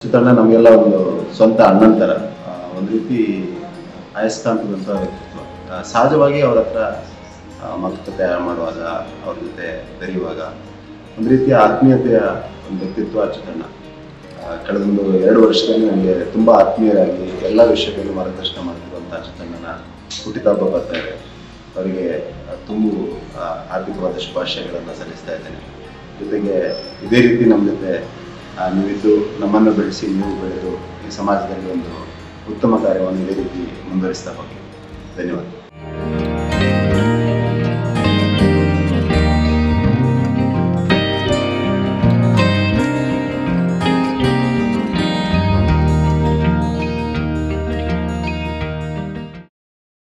ಚಿತ್ರಣ್ಣ ನಮಗೆಲ್ಲ ಒಂದು ಸ್ವಂತ ಅಣ್ಣನ ಥರ ಆ, ಒಂದು ರೀತಿ ಅಯಸ್ಕಾಂತದಂಥ ವ್ಯಕ್ತಿತ್ವ ಆ, ಸಹಜವಾಗಿ ಅವ್ರ ಹತ್ರ ಆ, ಮಾತುಕತೆ ಮಾಡುವಾಗ ಅವ್ರ ಜೊತೆ ಬೆರೆಯುವಾಗ ಒಂದು ರೀತಿಯ ಆತ್ಮೀಯತೆಯ ಒಂದು ವ್ಯಕ್ತಿತ್ವ ಚಿತ್ರಣ್ಣ ಆ, ಕಳೆದೊಂದು ಎರಡು ವರ್ಷದಲ್ಲಿ ನನಗೆ ತುಂಬ ಆತ್ಮೀಯರಾಗಿ ಎಲ್ಲ ವಿಷಯದಲ್ಲೂ ಮಾರ್ಗದರ್ಶನ ಮಾಡ್ತಿರುವಂಥ ಚಿತ್ರಣ್ಣನ ಹುಟ್ಟಿದಹಬ್ಬ ಬರ್ತಾ ಇದೆ ಅವರಿಗೆ ಆ, ತುಂಬು ಆ, ಹಾರ್ದಿಕವಾದ ಶುಭಾಶಯಗಳನ್ನು ಸಲ್ಲಿಸ್ತಾ ಇದ್ದೇನೆ ಜೊತೆಗೆ ಇದೇ ರೀತಿ ನಮ್ಮ ಜೊತೆ ಆ, ನೀವಿದ್ದು ನಮ್ಮನ್ನು ಬೆಳೆಸಿ ನೀವು ಬೆಳೆದು ಈ ಸಮಾಜದಲ್ಲಿ ಒಂದು ಉತ್ತಮ ಕಾರ್ಯವನ್ನು ಇದೇ ರೀತಿ ಮುಂದುವರಿಸ್ತಾ ಹೋಗಿ ಧನ್ಯವಾದ